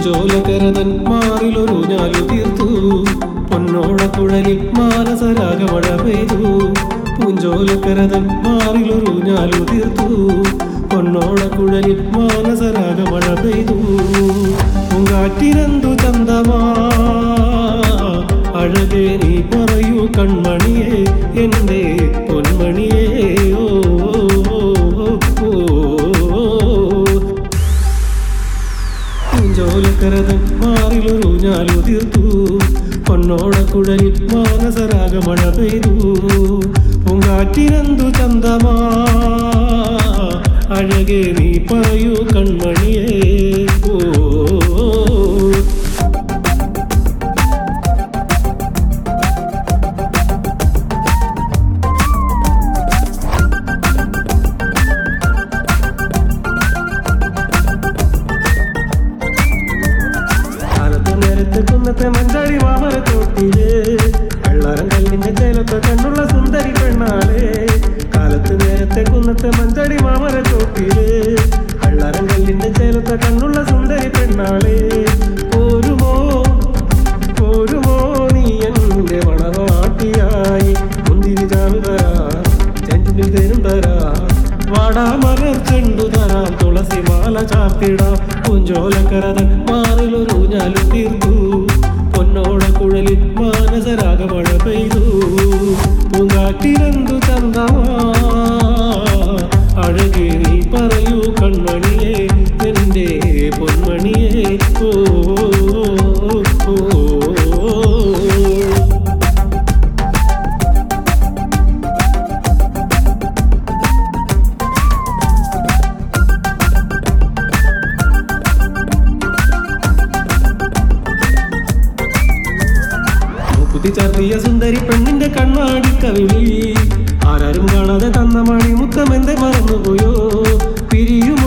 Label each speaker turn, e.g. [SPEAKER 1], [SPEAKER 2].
[SPEAKER 1] പൂഞ്ചോലകരതൻ മാറിലൊരു ഞാലു തീർത്തു പൊന്നോളക്കുഴലിൽ മാനസരാഗമഴ പെയ്തു പൂഞ്ചോലക്കരതൻ മാറിലൊരു ഞാലു തീർത്തു പൊന്നോളക്കുഴലിൽ മാനസരാഗമഴ പെയ്തു പൂങ്കാറ്റിനെന്തു ചന്തമാ അഴകേ നീ പറയൂ കൺമണിയേ എൻ്റെ പൊന്മണിയേ ഓ ഓ, ഓ, ഓ. ജോലക്കരതൻ മാറിലൊരു ഞാലു തീർത്തു പൊന്നോടക്കുഴലിൽ മാനസരാഗമഴ പെയ്തു പൂങ്കാറ്റിനെന്തു ചന്തമാ അഴകേ നീ പറയൂ കൺമണിയേ ഓ കാലത്ത് നേരത്തെ കുന്നത്തെ മഞ്ചാടി മാമര തോട്ടില് വെള്ളാരം കല്ലിന്റെ ചേലത്തെ കണ്ണുള്ള സുന്ദരി പെണ്ണാളെ കാലത്ത് നേരത്തെ കുന്നത്തെ മഞ്ചാടി മാമര തോട്ടില് വെള്ളാരം കല്ലിന്റെ ചേലത്തെ കണ്ണുള്ള സുന്ദരി പെണ്ണാളെ പോരുമോ പോരുമോ നീ എന്റെ മണവാട്ടിയായി മുന്തിരി ചാവു തരാം ചെഞ്ചുണ്ടിൽ തരും തരാം വാടാമല ചെണ്ടു തരാം തുളസി മാല ചാർത്തിടാം പൂഞ്ചോലക്കരതൻ മാറിലൊരു ഞാലു തീർത്തു പൊന്നോട കുഴലിൽ മാനസരാഗ മഴ പെയ്തു പൂങ്കാറ്റിനെന്തു ചന്തമാ അഴകേ നീ പറയൂ കൺമണിയേ എന്റെ പൊന്മണിയേ ഓ ഓ, ഓ, ഓ. മൂക്കുത്തി ചാർത്തിയ സുന്ദരി പെണ്ണിന്റെ കണ്ണാടി കവിളി ആരാരും കാണാതെ തന്ന മണി മുത്തമെന്തെ മറന്നുപോയോ പിരിയുമോ